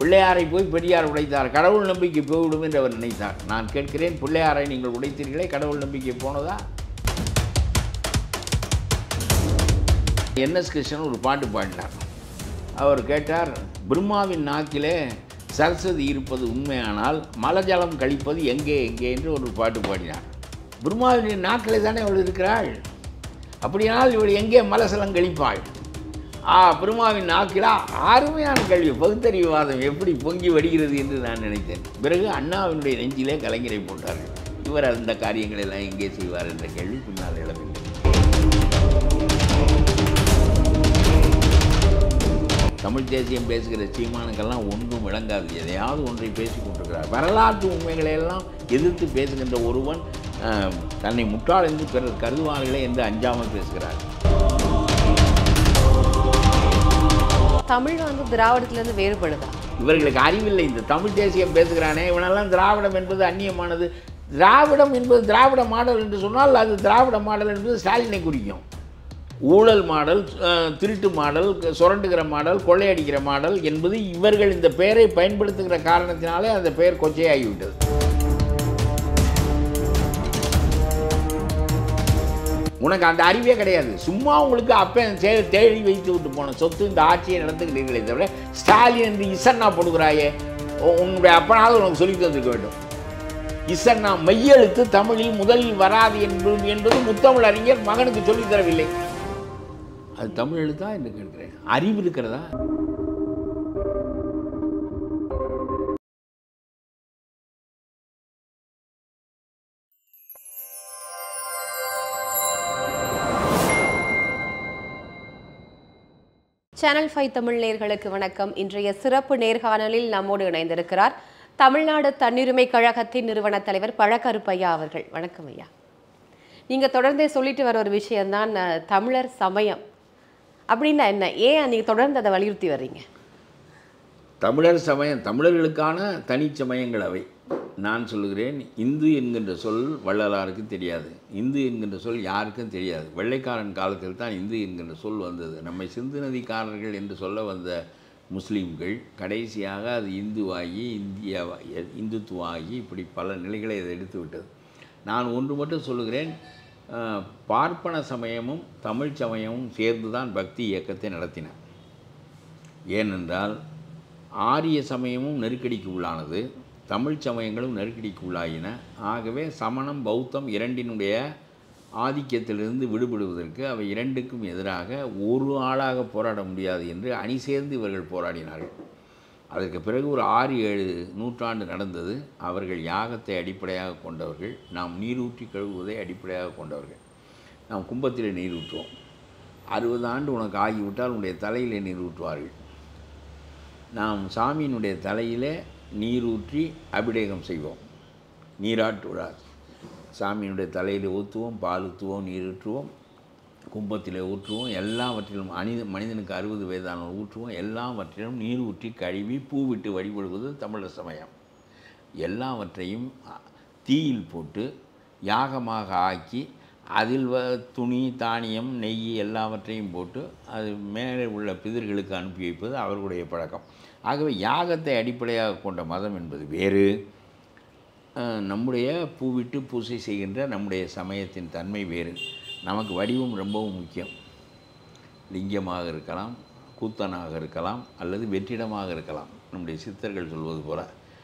பிள்ளையாரை போய் பெரியார் உடைத்தார் கடவுள் நம்பிக்கை போய்விடும் என்று அவர் நினைத்தார் நான் கேட்கிறேன் பிள்ளையாரை நீங்கள் உடைத்தீர்களே கடவுள் நம்பிக்கை போனதா என்எஸ் கிருஷ்ணன் ஒரு பாட்டு பாடினார் அவர் கேட்டார் பிரம்மாவின் நாக்கிலே சரஸ்வதி இருப்பது உண்மையானால் மலஜலம் கழிப்பது எங்கே எங்கே என்று ஒரு பாட்டு பாடினார் பிரம்மாவின் நாக்கிலே தானே அவள் இருக்கிறாள் அப்படியானால் இவள் எங்கே மலசலம் கழிப்பாள் ஆ பிரம்மாவின் நாக்கிலா அருமையான கல்வி பகுத்தறிவுவாதம் எப்படி பொங்கி வடிகிறது என்று நான் நினைத்தேன் பிறகு அண்ணாவினுடைய நெஞ்சிலே கலைஞரை போட்டார்கள் இவர் அந்த காரியங்களை எல்லாம் எங்கே செய்வார் என்ற கேள்வி பின்னால் எழவில்லை தமிழ் தேசியம் பேசுகிற சீமானுக்கெல்லாம் ஒன்றும் விளங்காது எதையாவது ஒன்றை பேசிக் கொண்டிருக்கிறார் வரலாற்று உண்மைகளை எல்லாம் எதிர்த்து பேசுகின்ற ஒருவன் அஹ், தன்னை முட்டாள் என்று பிறர் கருதுவார்களே என்று அஞ்சாமல் பேசுகிறார் தமிழ் வந்து திராவிடத்திலேருந்து வேறுபடுதா இவர்களுக்கு அறிவில்லை இந்த தமிழ் தேசியம் பேசுகிறானே இவனெல்லாம் திராவிடம் என்பது அந்நியமானது திராவிடம் என்பது திராவிட மாடல் என்று சொன்னால் அது திராவிட மாடல் என்பது ஸ்டாலினை குறிக்கும் ஊழல் மாடல் அஹ், திருட்டு மாடல் சுரண்டுகிற மாடல் கொள்ளையடிக்கிற மாடல் என்பது இவர்கள் இந்த பெயரை பயன்படுத்துகிற காரணத்தினாலே அந்த பெயர் கொச்சையாகிவிட்டது உனக்கு அந்த அறிவே கிடையாது சும்மா உங்களுக்கு அப்போ சே- தேடி வைத்து விட்டு போன சொத்து இந்த ஆட்சியை நடத்துகிறீர்களே தவிர ஸ்டாலின் என்று இசன்னா போடுகிறாயே உ- உன்னுடைய அப்பனாவது உனக்கு சொல்லி தந்திருக்க வேண்டும் இசன்னா மெய்யெழுத்து தமிழில் முதலில் வராது என்பது என்பது முத்தமிழ் அறிஞர் மகனுக்கு சொல்லித் தரவில்லை அது தமிழ் எழுத்தா என்று கேட்கிறேன் அறிவு இருக்கிறதா சேனல் ஃபைவ் தமிழ் நேர்களுக்கு வணக்கம் இன்றைய சிறப்பு நேர்காணலில் நம்மோடு இணைந்திருக்கிறார் தமிழ்நாடு தன்னுரிமை கழகத்தின் நிறுவன தலைவர் பழக்கருப்பையா அவர்கள் வணக்கம் ஐயா நீங்க தொடர்ந்தே சொல்லிட்டு வர ஒரு விஷயம்தான் அஹ், தமிழர் சமயம் அப்படின்னா என்ன ஏன் நீங்க தொடர்ந்து அதை வலியுறுத்தி வர்றீங்க தமிழர் சமயம் தமிழர்களுக்கான தனிச்சமயங்கள் அவை நான் சொல்லுகிறேன் இந்து என்கின்ற சொல் வள்ளலாருக்கு தெரியாது இந்து என்கின்ற சொல் யாருக்கும் தெரியாது வெள்ளைக்காரன் காலத்தில் தான் இந்து என்கின்ற சொல் வந்தது நம்மை சிந்து நதிக்காரர்கள் என்று சொல்ல வந்த முஸ்லீம்கள் கடைசியாக அது இந்துவாகி இந்தியாவா இந்துத்துவாகி இப்படி பல நிலைகளை அதை எடுத்து விட்டது நான் ஒன்று மட்டும் சொல்லுகிறேன் அஹ், பார்ப்பன சமயமும் தமிழ் சமயமும் சேர்ந்து தான் பக்தி இயக்கத்தை நடத்தின ஏனென்றால் ஆரிய சமயமும் நெருக்கடிக்கு உள்ளானது தமிழ் சமயங்களும் நெருக்கடிக்கு உள்ளாயின ஆகவே சமணம் பௌத்தம் இரண்டினுடைய ஆதிக்கத்திலிருந்து விடுபடுவதற்கு அவை இரண்டுக்கும் எதிராக ஒரு ஆளாக போராட முடியாது என்று அணி சேர்ந்து இவர்கள் போராடினார்கள் அதற்கு பிறகு ஒரு ஆறு ஏழு நூற்றாண்டு நடந்தது அவர்கள் யாகத்தை அடிப்படையாக கொண்டவர்கள் நாம் நீரூற்றி கழுவுவதை அடிப்படையாக கொண்டவர்கள் நாம் கும்பத்தில் நீர் ஊற்றுவோம் அறுபது ஆண்டு உனக்கு ஆகிவிட்டால் உன்னுடைய தலையிலே நீர் ஊற்றுவார்கள் நாம் சாமியினுடைய தலையிலே நீரூற்றி அபிஷேகம் செய்வோம் நீராட்டு விழா சாமியினுடைய தலையில் ஊற்றுவோம் பால் ஊற்றுவோம் நீர் ஊற்றுவோம் கும்பத்தில் ஊற்றுவோம் எல்லாவற்றிலும் மனித மனிதனுக்கு அறுபது வயதான ஊற்றுவோம் எல்லாவற்றிலும் நீர் ஊற்றி கழுவி பூ விட்டு வழிபடுவது தமிழர் சமயம் எல்லாவற்றையும் அ- தீயில் போட்டு யாகமாக ஆக்கி அதில் வ துணி தானியம் நெய் எல்லாவற்றையும் போட்டு அது மேலே உள்ள பிதர்களுக்கு அனுப்பி வைப்பது அவர்களுடைய பழக்கம் ஆகவே யாகத்தை அடிப்படையாக கொண்ட மதம் என்பது வேறு அஹ், நம்முடைய பூவிட்டு பூசை செய்கின்ற நம்முடைய சமயத்தின் தன்மை வேறு நமக்கு வடிவம் ரொம்பவும் முக்கியம் லிங்கமாக இருக்கலாம் கூத்தனாக இருக்கலாம் அல்லது வெற்றிடமாக இருக்கலாம் நம்முடைய சித்தர்கள் சொல்வது போல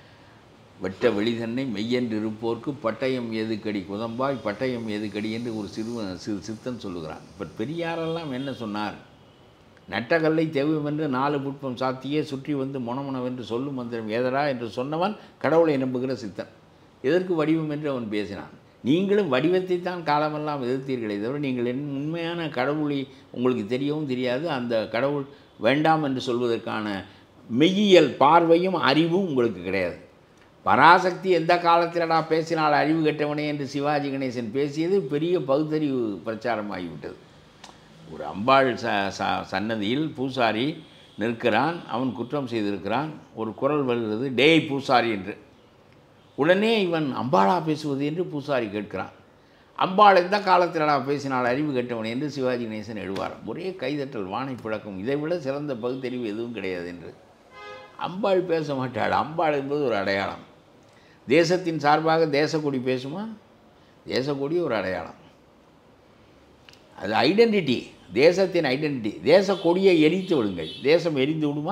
வெட்ட வெளிதன்னை மெய்யென்று இருப்போர்க்கு பட்டயம் எதுக்கடி குதம்பாய் பட்டயம் எதுக்கடி என்று ஒரு சிறுவன் சிறு சித்தன் சொல்லுகிறான் பட் பெரியாரெல்லாம் என்ன சொன்னார் நட்டகல்லை தெய்வமென்று நாலு புட்பம் சாத்தியே சுற்றி வந்து மொனமொனவென்று சொல்லும் மந்திரம் ஏதரா என்று சொன்னவன் கடவுளை நம்புகிற சித்தன் எதற்கு வடிவம் என்று அவன் பேசினான் நீங்களும் வடிவத்தை தான் காலமெல்லாம் எதிர்த்தீர்களே தவிர நீங்கள் என் உண்மையான கடவுளை உங்களுக்கு தெரியவும் தெரியாது அந்த கடவுள் வேண்டாம் என்று சொல்வதற்கான மெய்யியல் பார்வையும் அறிவும் உங்களுக்கு கிடையாது பராசக்தி எந்த காலத்திலடா பேசினால் அறிவு கெட்டவனே என்று சிவாஜி கணேசன் பேசியது பெரிய பகுத்தறிவு பிரச்சாரமாகிவிட்டது ஒரு அம்பாள் ச ச சன்னதியில் பூசாரி நிற்கிறான் அவன் குற்றம் செய்திருக்கிறான் ஒரு குரல் வருகிறது டேய் பூசாரி என்று உடனே இவன் அம்பாளா பேசுவது என்று பூசாரி கேட்கிறான் அம்பாள் எந்த காலத்திலடா பேசினால் அறிவு கெட்டவன் என்று சிவாஜி கணேசன் எழுவார் ஒரே கைதட்டல் வானை பிழக்கும் இதை விட சிறந்த பகுத்தறிவு எதுவும் கிடையாது என்று அம்பாள் பேச மாட்டாள் அம்பாள் என்பது ஒரு அடையாளம் தேசத்தின் சார்பாக தேசக்கொடி பேசுமா தேசக்கொடி ஒரு அடையாளம் அது ஐடென்டிட்டி தேசத்தின் ஐடென்டிட்டி தேச கொடியை எரித்து விடுங்கள் தேசம் எரிந்து விடுமா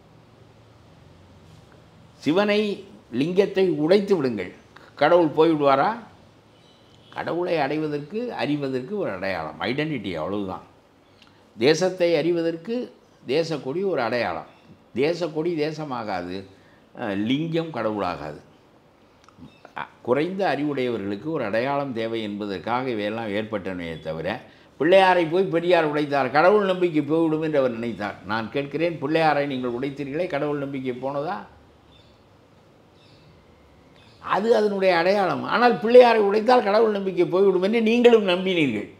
சிவனை லிங்கத்தை உடைத்து விடுங்கள் கடவுள் போய்விடுவாரா கடவுளை அடைவதற்கு அறிவதற்கு ஒரு அடையாளம் ஐடென்டிட்டி அவ்வளவுதான் தேசத்தை அறிவதற்கு தேசக்கொடி ஒரு அடையாளம் தேசக்கொடி தேசமாகாது அஹ், லிங்கம் கடவுளாகாது அ- குறைந்த அறிவுடையவர்களுக்கு ஒரு அடையாளம் தேவை என்பதற்காக இவையெல்லாம் ஏற்பட்டனவே தவிர பிள்ளையாரை போய் பெரியார் உடைத்தார் கடவுள் நம்பிக்கை போய்விடும் என்று அவர் நினைத்தார் நான் கேட்கிறேன் பிள்ளையாரை நீங்கள் உடைத்தீர்களே கடவுள் நம்பிக்கை போனதா அது அதனுடைய அடையாளம் ஆனால் பிள்ளையாரை உடைத்தால் கடவுள் நம்பிக்கை போய்விடும் என்று நீங்களும் நம்பினீர்கள்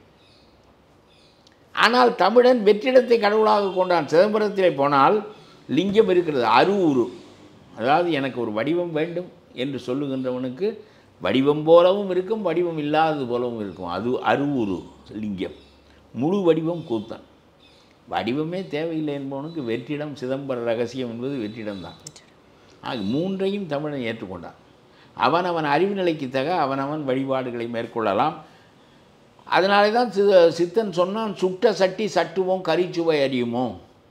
ஆனால் தமிழன் வெற்றிடத்தை கடவுளாக கொண்டான் சிதம்பரத்திலே போனால் லிங்கம் இருக்கிறது அருவுரு அதாவது எனக்கு ஒரு வடிவம் வேண்டும் என்று சொல்லுகின்றவனுக்கு வடிவம் போலவும் இருக்கும் வடிவம் இல்லாதது போலவும் இருக்கும் அது அருவுரு லிங்கம் முழு வடிவம் கூத்தன் வடிவமே தேவையில்லை என்பவனுக்கு வெற்றிடம் சிதம்பர ரகசியம் என்பது வெற்றிடம்தான் ஆக மூன்றையும் தமிழன் ஏற்றுக்கொண்டான் அவனவன் அறிவு நிலைக்கு தக அவனவன் வழிபாடுகளை மேற்கொள்ளலாம் அதனாலே தான் சி சித்தன் சொன்னான் சுட்ட சட்டி சட்டுவோம் கரிச்சுவை அறியுமோ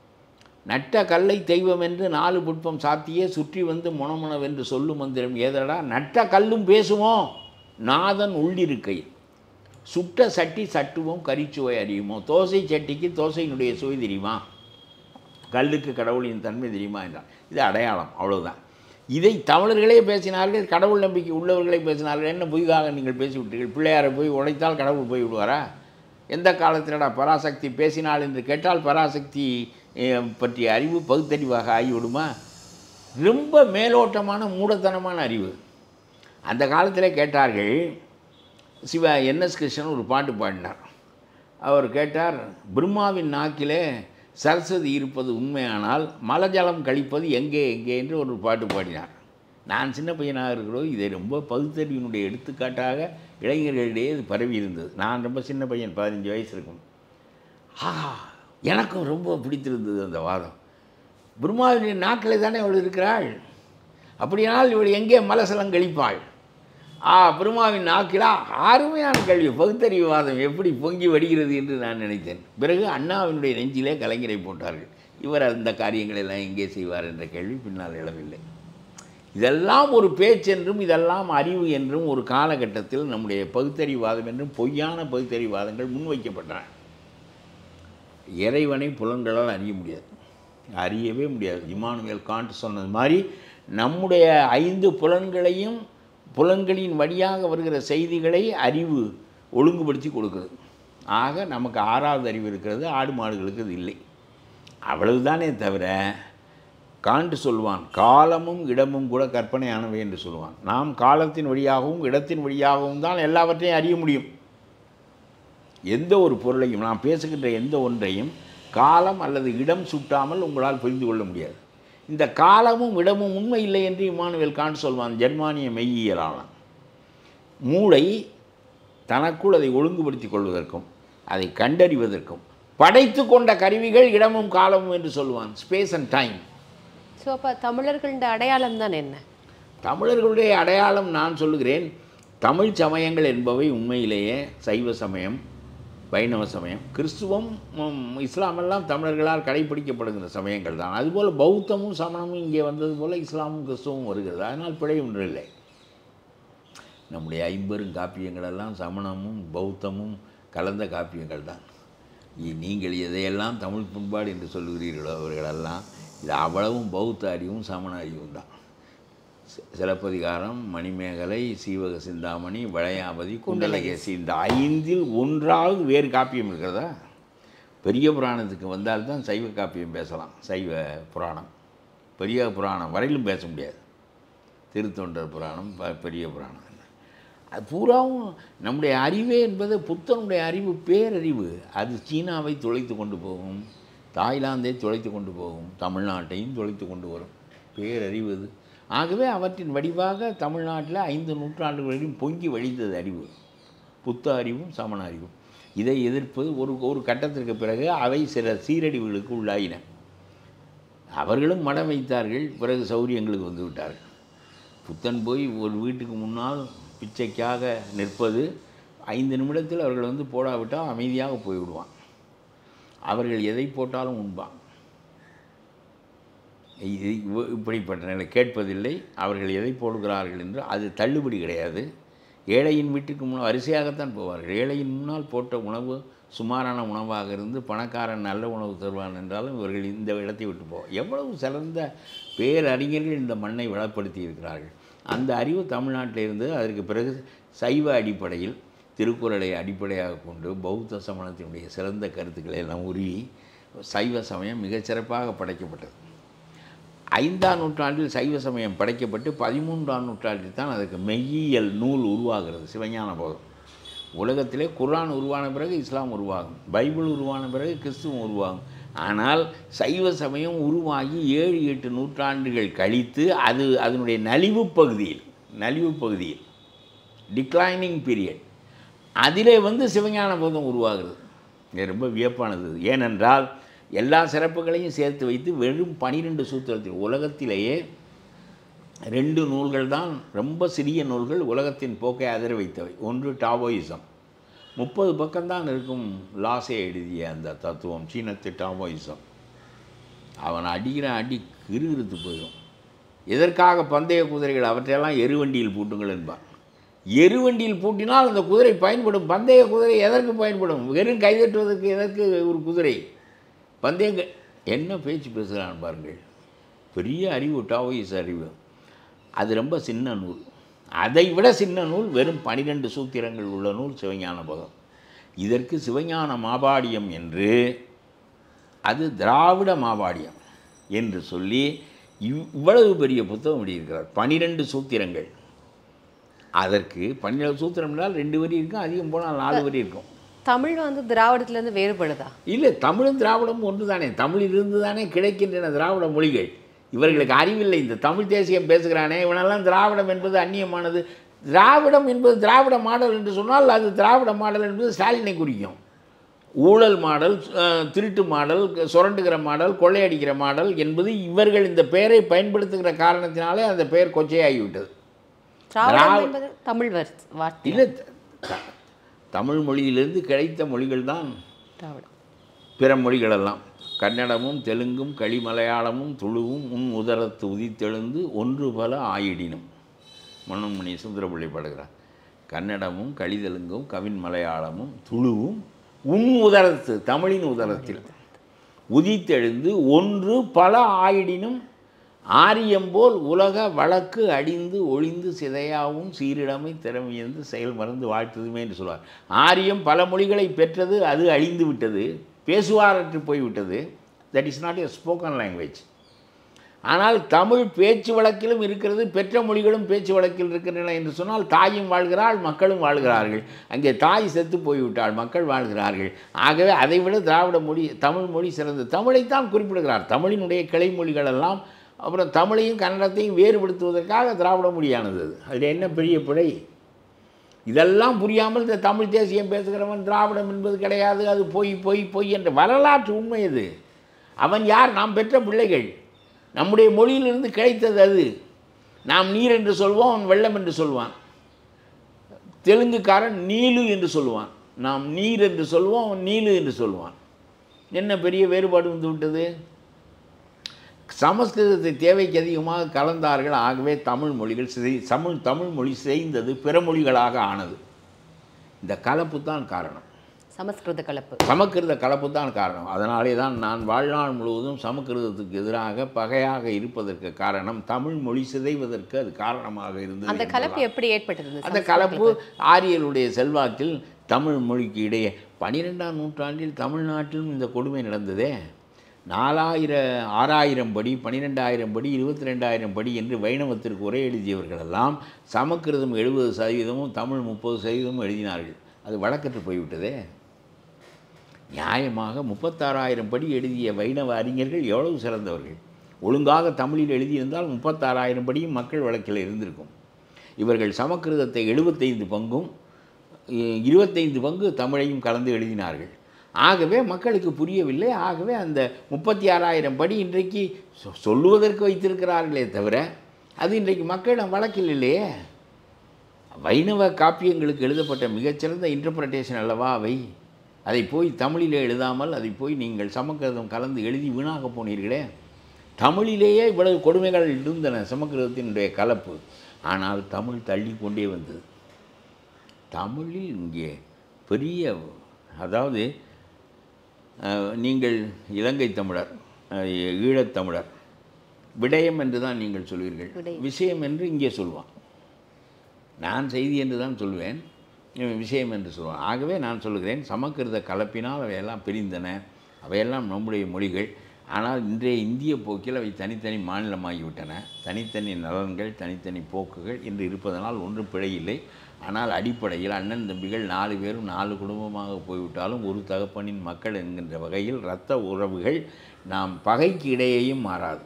நட்ட கல்லை தெய்வம் என்று நாலு புட்பம் சாத்தியே சுற்றி வந்து முனமுனவென்று சொல்லும் மந்திரம் ஏதடா நட்ட கல்லும் பேசுமோ நாதன் உள்ளிருக்கை சுட்ட சட்டி சட்டுவோம் கரிச்சுவை அறியுமோ தோசை சட்டிக்கு தோசையினுடைய சுவை தெரியுமா கல்லுக்கு கடவுளின் தன்மை தெரியுமா என்றான் இது அடையாளம் அவ்வளவுதான் இதை தமிழர்களே பேசினார்கள் கடவுள் நம்பிக்கை உள்ளவர்களே பேசினார்கள் என்ன பொய்காக நீங்கள் பேசிவிட்டீர்கள் பிள்ளையாரை போய் உடைத்தால் கடவுள் போய் விடுவாரா எந்த காலத்திலடா பராசக்தி பேசினாள் என்று கேட்டால் பராசக்தி அஹ், பற்றிய அறிவு பகுத்தறிவாக ஆகிவிடுமா ரொம்ப மேலோட்டமான மூடத்தனமான அறிவு அந்த காலத்தில் கேட்டார்கள் சிவ என்எஸ் கிருஷ்ணன் ஒரு பாட்டு பாடினார் அவர் கேட்டார் பிரம்மாவின் நாக்கிலே சரஸ்வதி இருப்பது உண்மையானால் மலஜலம் கழிப்பது எங்கே எங்கே என்று ஒரு பாட்டு பாடினார் நான் சின்ன பையனாக இருக்கிறோம் இதை ரொம்ப பகுத்தறிவினுடைய எடுத்துக்காட்டாக இளைஞர்களிடையே இது பரவி இருந்தது நான் ரொம்ப சின்ன பையன் பதினஞ்சு வயசு இருக்கும் ஆஹா எனக்கும் ரொம்ப பிடித்திருந்தது அந்த வாதம் பிரம்மாவினுடைய நாக்கில் தானே அவள் இருக்கிறாள் அப்படியானால் இவள் எங்கே மலசலம் கழிப்பாள் ஆ பிரம்மாவின் நாக்கிலா அருமையான கல்வி பகுத்தறிவுவாதம் எப்படி பொங்கி வடிகிறது என்று நான் நினைத்தேன் பிறகு அண்ணாவினுடைய நெஞ்சிலே கலைஞரை போட்டார்கள் இவர் அந்த காரியங்களை எல்லாம் எங்கே செய்வார் என்ற கேள்வி பின்னால் எழவில்லை இதெல்லாம் ஒரு பேச்சென்றும் இதெல்லாம் அறிவு என்றும் ஒரு காலகட்டத்தில் நம்முடைய பகுத்தறிவாதம் என்றும் பொய்யான பகுத்தறிவாதங்கள் முன்வைக்கப்பட்டன இறைவனை புலன்களால் அறிய முடியாது அறியவே முடியாது இமானுவேல் காண்ட் சொன்னது மாதிரி நம்முடைய ஐந்து புலன்களையும் புலன்களின் வழியாக வருகிற செய்திகளை அறிவு ஒழுங்குபடுத்தி கொடுக்குது ஆக நமக்கு ஆறாவது அறிவு இருக்கிறது ஆடு மாடுகளுக்கு அது இல்லை அவ்வளவுதானே தவிர காண்ட் சொல்வான் காலமும் இடமும் கூட கற்பனையானவை என்று சொல்லுவான் நாம் காலத்தின் வழியாகவும் இடத்தின் வழியாகவும் தான் எல்லாவற்றையும் அறிய முடியும் எந்த ஒரு பொருளையும் நாம் பேசுகின்ற எந்த ஒன்றையும் காலம் அல்லது இடம் சுட்டாமல் உங்களால் புரிந்து கொள்ள முடியாது இந்த காலமும் இடமும் உண்மை இல்லை என்று இமானுவேல் காண்ட் சொல்வான் ஜெர்மானிய மெய்யியலாளன் மூளை தனக்குள் அதை ஒழுங்குபடுத்திக் கொள்வதற்கும் அதை கண்டறிவதற்கும் படைத்து கொண்ட கருவிகள் இடமும் காலமும் என்று சொல்லுவான் ஸ்பேஸ் அண்ட் டைம் ஸோ அப்போ தமிழர்களோட அடையாளம் தான் என்ன தமிழர்களுடைய அடையாளம் நான் சொல்லுகிறேன் தமிழ் சமயங்கள் என்பவை உண்மையிலேயே சைவ சமயம் வைணவ சமயம் கிறிஸ்துவம் ம், இஸ்லாமெல்லாம் தமிழர்களால் கடைபிடிக்கப்படுகிற சமயங்கள் தான் அதுபோல் பௌத்தமும் சமணமும் இங்கே வந்தது போல் இஸ்லாமும் கிறிஸ்துவம் வருகிறது அதனால் பிழை ஒன்று இல்லை நம்முடைய ஐம்பெரும் காப்பியங்கள் எல்லாம் சமணமும் பௌத்தமும் கலந்த காப்பியங்கள் தான் இ- நீங்கள் எதையெல்லாம் தமிழ் பண்பாடு என்று சொல்லுகிறீர்களோ அவர்களெல்லாம் இது அவ்வளவும் பௌத்த அறிவும் சமண அறிவும் தான் சி- சிலப்பதிகாரம் மணிமேகலை சீவக சிந்தாமணி வளையாபதி குண்டலகேசி இந்த ஐந்தில் ஒன்றாவது வேறு காப்பியம் இருக்கிறதா பெரிய புராணத்துக்கு வந்தால்தான் சைவ காப்பியம் பேசலாம் சைவ புராணம் பெரிய புராணம் வரையிலும் பேச முடியாது திருத்தொண்டர் புராணம் ப- பெரிய புராணம் அது பூராவும் நம்முடைய அறிவே என்பது புத்தனுடைய அறிவு பேரறிவு அது சீனாவை துளைத்து கொண்டு போகும் தாய்லாந்தை துளைத்து கொண்டு போகும் தமிழ்நாட்டையும் துளைத்து கொண்டு வரும் பேரறிவு அது ஆகவே அவற்றின் வடிவாக தமிழ்நாட்டில் ஐந்து நூற்றாண்டுகள் வரையும் பொங்கி வழிந்தது அறிவு புத்த அறிவும் சமண அறிவும் இதை எதிர்ப்பது ஒரு ஒரு கட்டத்திற்கு பிறகு அவை சில சீரழிவுகளுக்கு உள்ளாயின அவர்களும் மடம் வைத்தார்கள் பிறகு சௌரியங்களுக்கு வந்து விட்டார்கள் புத்தன் போய் ஒரு வீட்டுக்கு முன்னால் பிச்சைக்காக நிற்பது ஐந்து நிமிடத்தில் அவர்கள் வந்து போடாவிட்டால் அமைதியாக போய்விடுவான் அவர்கள் எதை போட்டாலும் உண்பான் இது இவ- இப்படிப்பட்ட நிலை கேட்பதில்லை அவர்கள் எதை போடுகிறார்கள் என்று அது தள்ளுபடி கிடையாது ஏழையின் வீட்டுக்கு முன்னால் வரிசையாகத்தான் போவார்கள் ஏழையின் முன்னால் போட்ட உணவு சுமாரான உணவாக இருந்து பணக்காரன் நல்ல உணவு தருவான் என்றாலும் இவர்கள் இந்த இடத்தை விட்டு போ எவ்வளவு சிறந்த பேரறிஞர்கள் இந்த மண்ணை வளப்படுத்தி இருக்கிறார்கள் அந்த அறிவு தமிழ்நாட்டில் இருந்து அதற்கு பிறகு சைவ அடிப்படையில் திருக்குறளை அடிப்படையாக கொண்டு பௌத்த சமணத்தினுடைய சிறந்த கருத்துக்களை எல்லாம் உருவி சைவ சமயம் மிகச்சிறப்பாக படைக்கப்பட்டது ஐந்தாம் நூற்றாண்டில் சைவ சமயம் படைக்கப்பட்டு பதிமூன்றாம் நூற்றாண்டில் தான் அதுக்கு மெய்யியல் நூல் உருவாகிறது சிவஞான போதம் உலகத்திலே குர்ஆன் உருவான பிறகு இஸ்லாம் உருவாகும் பைபிள் உருவான பிறகு கிறிஸ்துவம் உருவாகும் ஆனால் சைவ சமயம் உருவாகி ஏழு எட்டு நூற்றாண்டுகள் கழித்து அது அதனுடைய நலிவு பகுதியில் நலிவு பகுதியில் டிக்ளைனிங் பீரியட் அதிலே வந்து சிவஞான போதம் உருவாகிறது இது ரொம்ப வியப்பானது ஏனென்றால் எல்லா சிறப்புகளையும் சேர்த்து வைத்து வெறும் பனிரெண்டு சூத்திரத்தில் உலகத்திலேயே ரெண்டு நூல்கள் தான் ரொம்ப சிறிய நூல்கள் உலகத்தின் போக்கை அதிர வைத்தவை ஒன்று டாவோயிசம் முப்பது பக்கம்தான் இருக்கும் லாசே எழுதிய அந்த தத்துவம் சீனத்து டாவோயிசம் அவன் அடிக்கிற அடி கிறுகிறுத்து போயிடும் எதற்காக பந்தய குதிரைகள் அவற்றையெல்லாம் எருவண்டியில் பூட்டுங்கள் என்பான் எருவண்டியில் பூட்டினால் அந்த குதிரை பயன்படும் பந்தய குதிரை எதற்கு பயன்படும் வெறும் கைதட்டுவதற்கு எதற்கு ஒரு குதிரை பந்தயங்க என்ன பேச்சு பேசுகிறான் பாருங்கள் பெரிய அறிவு டாவோயிஸ் அறிவு அது ரொம்ப சின்ன நூல் அதை விட சின்ன நூல் வெறும் பனிரெண்டு சூத்திரங்கள் உள்ள நூல் சிவஞான போதம் இதற்கு சிவஞான மாபாடியம் என்று அது திராவிட மாபாடியம் என்று சொல்லி இவ் இவ்வளவு பெரிய புத்தகம் எழுதியிருக்கிறார் பனிரெண்டு சூத்திரங்கள் அதற்கு பன்னிரெண்டு சூத்திரம் என்றால் ரெண்டு வரி இருக்கும் அதிகம் போனால் நாலு வரி இருக்கும் தமிழ் வந்து திராவிடத்திலேருந்து வேறுபடுதா இல்லை தமிழும் திராவிடமும் ஒன்று தானே தமிழிலிருந்து தானே கிடைக்கின்றன திராவிட மொழிகள் இவர்களுக்கு அறிவில்லை இந்த தமிழ் தேசியம் பேசுகிறானே இவனெல்லாம் திராவிடம் என்பது அந்நியமானது திராவிடம் என்பது திராவிட மாடல் என்று சொன்னால் அது திராவிட மாடல் என்பது ஸ்டாலினை குறிக்கும் ஊழல் மாடல் அஹ், திருட்டு மாடல் சுரண்டுகிற மாடல் கொள்ளையடிக்கிற மாடல் என்பது இவர்கள் இந்த பெயரை பயன்படுத்துகிற காரணத்தினாலே அந்த பெயர் கொச்சையாகிவிட்டது திராவிடம் என்பது தமிழ் வர்- வார்த்தை இல்லை த- த- தமிழ் மொழியிலிருந்து கிடைத்த மொழிகள் தான் திராவிடம் பிற மொழிகளெல்லாம் கன்னடமும் தெலுங்கும் களிமலையாளமும் துளுவும் உன் உதரத்து உதித்தெழுந்து ஒன்று பல ஆயிடினும் மனோன்மணி சுந்தரபிள்ளை பாடுகிறார் கன்னடமும் களிதெலுங்கும் கவின் மலையாளமும் துளுவும் உன் உதரத்து தமிழின் உதரத்தில் உதித்தெழுந்து ஒன்று பல ஆயிடினும் ஆரியம்போல் உலக வழக்கு அடிந்து ஒளிந்து சிதையாவும் சீரிடமை திறமையந்து செயல் மறந்து வாழ்த்துதுமே என்று சொல்வார் ஆரியம் பல மொழிகளை பெற்றது அது அழிந்து விட்டது பேசுவாரற்று போய்விட்டது that is not a spoken language ஆனால் தமிழ் பேச்சு வழக்கிலும் இருக்கிறது பெற்ற மொழிகளும் பேச்சு வழக்கில் இருக்கின்றன என்று சொன்னால் தாயும் வாழ்கிறாள் மக்களும் வாழ்கிறார்கள் அங்கே தாய் செத்து போய்விட்டாள் மக்கள் வாழ்கிறார்கள் ஆகவே அதைவிட திராவிட மொழி தமிழ் மொழி சிறந்தது தமிழைத்தான் குறிப்பிடுகிறார் தமிழினுடைய கிளை மொழிகள் எல்லாம் அப்புறம் தமிழையும் கன்னடத்தையும் வேறுபடுத்துவதற்காக திராவிட மொழியானது அது. அதில் என்ன பெரிய பிழை இதெல்லாம் புரியாமல் இந்த தமிழ் தேசியம் பேசுகிறவன் திராவிடம் என்பது கிடையாது அது பொய் பொய் பொய் என்ற வரலாற்று உண்மை அது அவன் யார் நாம் பெற்ற பிள்ளைகள் நம்முடைய மொழியிலிருந்து கிடைத்தது அது நாம் நீர் என்று சொல்வோம் அவன் வெள்ளம் என்று சொல்வான் தெலுங்குக்காரன் நீலு என்று சொல்லுவான் நாம் நீர் என்று சொல்வோம் அவன் நீலு என்று சொல்வான் என்ன பெரிய வேறுபாடு வந்து விட்டது சமஸ்கிருதத்தை தேவைக்கு அதிகமாக கலந்தார்கள் ஆகவே தமிழ் மொழிகள் சிதை தமிழ் தமிழ் மொழி சிதைந்தது பிற மொழிகளாக ஆனது இந்த கலப்பு தான் காரணம் சமஸ்கிருத கலப்பு சமக்கிருத கலப்பு தான் காரணம் அதனாலே தான் நான் வாழ்நாள் முழுவதும் சமக்கிருதத்துக்கு எதிராக பகையாக இருப்பதற்கு காரணம் தமிழ் மொழி சிதைவதற்கு அது காரணமாக இருந்தது அந்த என்பதுதான். கலப்பு எப்படி ஏற்பட்டது இந்த அந்த சமஸ்கிருத கலப்பு ஆரியர்களுடைய செல்வாக்கில் தமிழ் மொழிக்கு இடையே பன்னிரெண்டாம் நூற்றாண்டில் தமிழ்நாட்டிலும் இந்த கொடுமை நடந்ததே நாலாயிர ஆறாயிரம் படி பன்னிரெண்டாயிரம் படி இருபத்தி ரெண்டாயிரம் படி என்று வைணவத்திற்கு உரை எழுதியவர்களெல்லாம் சமக்கிருதம் எழுபது சதவீதமும் தமிழ் முப்பது சதவீதமும் எழுதினார்கள் அது வழக்கற்று போய்விட்டதே நியாயமாக முப்பத்தாறாயிரம் படி எழுதிய வைணவ அறிஞர்கள் எவ்வளவு சிறந்தவர்கள் ஒழுங்காக தமிழில் எழுதியிருந்தால் முப்பத்தாறாயிரம் படியும் மக்கள் வழக்கில் இருந்திருக்கும் இவர்கள் சமக்கிருதத்தை எழுபத்தைந்து பங்கும் இ- இருபத்தைந்து பங்கு தமிழையும் கலந்து எழுதினார்கள் ஆகவே மக்களுக்கு புரியவில்லை ஆகவே அந்த முப்பத்தி ஆறாயிரம் படி இன்றைக்கு சொ- சொல்லுவதற்கு வைத்திருக்கிறார்களே தவிர அது இன்றைக்கு மக்களிடம் வழக்கில் இல்லையே வைணவ காப்பியங்களுக்கு எழுதப்பட்ட மிகச்சிறந்த இன்டர்பிரட்டேஷன் அல்லவா அவை அதை போய் தமிழிலே எழுதாமல் அதை போய் நீங்கள் சமஸ்கிருதம் கலந்து எழுதி வீணாக போனீர்களே தமிழிலேயே இவ்வளவு கொடுமைகள் இருந்தன சமஸ்கிருதத்தினுடைய கலப்பு ஆனால் தமிழ் தள்ளி கொண்டே வந்தது தமிழில் இங்கே பெரிய அதாவது அஹ், நீங்கள் இலங்கை தமிழர் அஹ், ஈழத் தமிழர் விடயம் என்று தான் நீங்கள் சொல்வீர்கள் விடயம். விஷயம் என்று இங்கே சொல்வான் நான் செய்தி என்று தான் சொல்வேன் இவன் விஷயம் என்று சொல்வான் ஆகவே நான் சொல்லுகிறேன் சமஸ்கிருத கலப்பினால் அவையெல்லாம் பிரிந்தன அவையெல்லாம் நம்முடைய மொழிகள் ஆனால் இன்றைய இந்திய போக்கில் அவை தனித்தனி மாநிலமாகிவிட்டன தனித்தனி நலன்கள் தனித்தனி போக்குகள் என்று இருப்பதனால் ஒன்றும் பிழையில்லை ஆனால் அடிப்படையில் அண்ணன் தம்பிகள் நாலு பேரும் நாலு குடும்பமாக போய்விட்டாலும் ஒரு தகப்பனின் மக்கள் என்கின்ற வகையில் இரத்த உறவுகள் நாம் பகைக்கு இடையேயும் மாறாது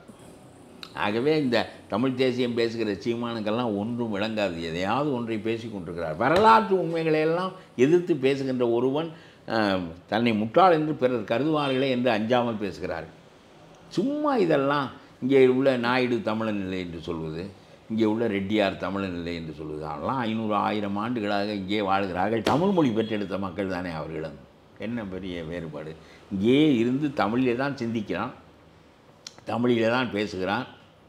ஆகவே இந்த தமிழ் தேசியம் பேசுகிற சீமானுக்கெல்லாம் ஒன்றும் விளங்காது எதையாவது ஒன்றை பேசி கொண்டிருக்கிறார் வரலாற்று உண்மைகளையெல்லாம் எதிர்த்து பேசுகின்ற ஒருவன் அஹ், தன்னை முட்டாள் என்று பிறர் கருதுவார்களே என்று அஞ்சாமல் பேசுகிறார் சும்மா இதெல்லாம் இங்கே உள்ள நாயுடு தமிழன் இல்லை என்று சொல்வது இங்கே உள்ள ரெட்டியார் தமிழன் இல்லை என்று சொல்வது அதெல்லாம் ஐநூறு ஆயிரம் ஆண்டுகளாக இங்கே வாழ்கிறார்கள் தமிழ் மொழி பெற்றெடுத்த மக்கள் தானே அவர்களும் என்ன பெரிய வேறுபாடு இங்கேயே இருந்து தமிழிலே தான் சிந்திக்கிறான் தமிழிலே தான் பேசுகிறான்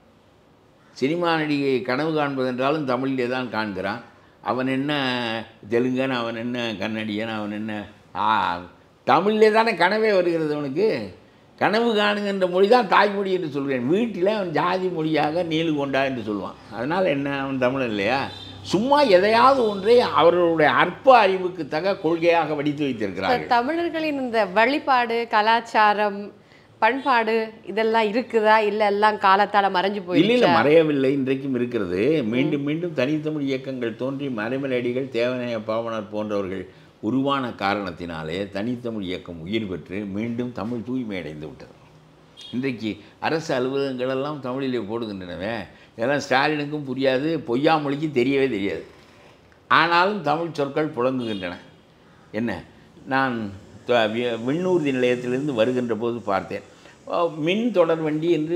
சினிமா நடிகை கனவு காண்பதென்றாலும் தமிழிலே தான் காண்கிறான் அவன் என்ன தெலுங்கன் அவன் என்ன கன்னடியன் அவன் என்ன ஆ தமிழிலே தானே கனவே வருகிறது அவனுக்கு கனவு காணுகின்ற மொழி தான் தாய்மொழி என்று சொல்கிறேன் வீட்டில் அவன் ஜாதி மொழியாக நீலு கொண்டா என்று சொல்லுவான் அதனால் என்ன அவன் தமிழன் இல்லையா சும்மா எதையாவது ஒன்றை அவர்களுடைய அற்ப அறிவுக்கு தக கொள்கையாக வடித்து வைத்திருக்கிறார்கள் தமிழர்களின் இந்த வழிபாடு கலாச்சாரம் பண்பாடு இதெல்லாம் இருக்குதா இல்ல எல்லாம் காலத்தால மறைஞ்சு இல்லை இல்லை போயிடுச்சா மறையவில்லை இன்றைக்கும் இருக்கிறது மீண்டும் மீண்டும் தனித்தமிழ் இயக்கங்கள் தோன்றி மறைமலடிகள் தேவனைய பாவனர் போன்றவர்கள் உருவான காரணத்தினாலே தனித்தமிழ் இயக்கம் உயிர் பெற்று மீண்டும் தமிழ் தூய்மை அடைந்து விட்டது இன்றைக்கு அரசு அலுவலகங்களெல்லாம் தமிழிலே போடுகின்றனவே இதெல்லாம் ஸ்டாலினுக்கும் புரியாது பொய்யாமொழிக்கு தெரியவே தெரியாது ஆனாலும் தமிழ் சொற்கள் புழங்குகின்றன என்ன நான் த- வி- விண்ணூர்தி நிலையத்திலிருந்து வருகின்ற போது பார்த்தேன் அ, மின் தொடர் வண்டி என்று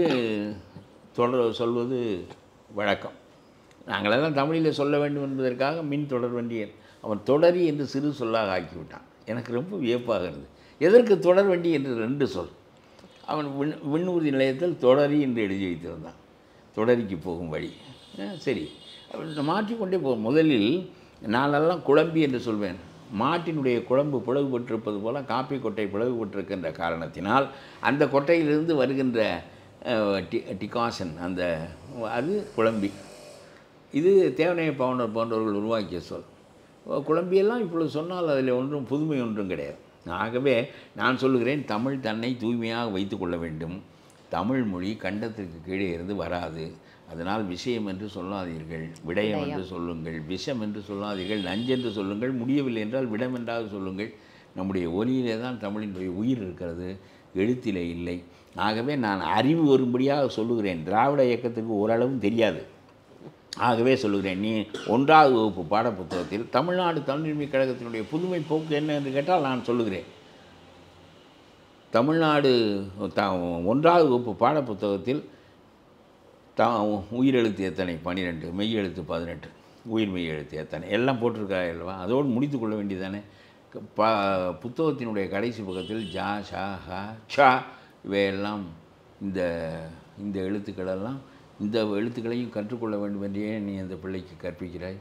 தொடர் சொல்வது வழக்கம் நாங்களெல்லாம் தமிழில் சொல்ல வேண்டும் என்பதற்காக மின் தொடர் வண்டி அவன் தொடரி என்று சிறு சொல்லாக ஆக்கிவிட்டான் எனக்கு ரொம்ப வியப்பாக இருந்தது எதற்கு தொடர் வண்டி என்று ரெண்டு சொல் அவன் விண் விண்ணூர்தி நிலையத்தில் தொடரி என்று எழுதி வைத்திருந்தான் தொடரிக்கு போகும் வழி அஹ் சரி அவன் மாற்றிக்கொண்டே போ முதலில் நானெல்லாம் குழம்பி என்று சொல்வேன் மாட்டினுடைய குழம்பு பிளவுபட்டிருப்பது போல காப்பி கொட்டை பிளவுபட்டிருக்கின்ற காரணத்தினால் அந்த கொட்டையிலிருந்து வருகின்ற அஹ், டி டிகாசன் அந்த அது குழம்பி இது தேவனைய பவுனர் போன்றவர்கள் உருவாக்கிய சொல் குழம்பியெல்லாம் இப்பொழுது சொன்னால் அதில் ஒன்றும் புதுமை ஒன்றும் கிடையாது ஆகவே நான் சொல்லுகிறேன் தமிழ் தன்னை தூய்மையாக வைத்துக்கொள்ள வேண்டும் தமிழ் மொழி கண்டத்திற்கு கீழே இருந்து வராது அதனால் விஷயம் என்று சொல்லாதீர்கள் விடயம் என்று சொல்லுங்கள் விஷம் என்று சொல்லாதீர்கள் நஞ்சென்று சொல்லுங்கள் முடியவில்லை என்றால் விடம் என்றாவது சொல்லுங்கள் நம்முடைய ஒலியிலே தான் தமிழினுடைய உயிர் இருக்கிறது எழுத்திலே இல்லை ஆகவே நான் அறிவு வரும்படியாக சொல்லுகிறேன் திராவிட இயக்கத்துக்கு ஓரளவும் தெரியாது ஆகவே சொல்லுகிறேன் நீ ஒன்றாவது வகுப்பு பாடப்புத்தகத்தில் தமிழ்நாடு தமிழ்மை கழகத்தினுடைய புதுமை போக்கு என்ன என்று கேட்டால் நான் சொல்லுகிறேன் தமிழ்நாடு த ஒன்றாவது வகுப்பு பாடப்புத்தகத்தில் த உயிரெழுத்து எத்தனை பன்னிரெண்டு மெய் எழுத்து பதினெட்டு உயிர் மெய் எழுத்து எத்தனை எல்லாம் போட்டிருக்காங்க அல்லவா அதோடு முடித்து கொள்ள வேண்டியதானே க- ப புத்தகத்தினுடைய கடைசி பக்கத்தில் ஜா ஷா ஹா ஷா இவையெல்லாம் இந்த இந்த எழுத்துக்களெல்லாம் இந்த எழுத்துக்களையும் கற்றுக்கொள்ள வேண்டும் என்றே நீ அந்த பிள்ளைக்கு கற்பிக்கிறாய்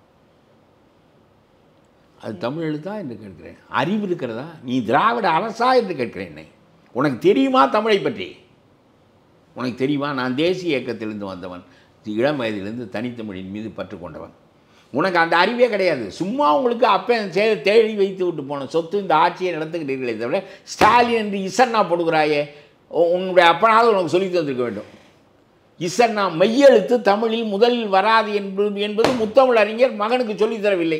அது தமிழ் எழுத்தா என்று கேட்கிறேன் அறிவு இருக்கிறதா நீ திராவிட அரசா என்று கேட்கிறேன் என்னை உனக்கு தெரியுமா தமிழை பற்றி உனக்கு தெரியுமா நான் தேசிய இயக்கத்திலிருந்து வந்தவன் இளம் வயதிலிருந்து தனித்தமிழின் மீது பற்று கொண்டவன் உனக்கு அந்த அறிவே கிடையாது சும்மா உங்களுக்கு அப்போ சே தேடி வைத்து விட்டு போன சொத்து இந்த ஆட்சியை நடத்துகிறீர்களே தவிர ஸ்டாலின் என்று இசன்னா போடுகிறாயே உ- உன்னுடைய அப்பனாவது உனக்கு சொல்லி தந்திருக்க வேண்டும் இசன்னா மெய்யெழுத்து தமிழில் முதலில் வராது என்பது என்பது முத்தமிழ் அறிஞர் மகனுக்கு சொல்லித் தரவில்லை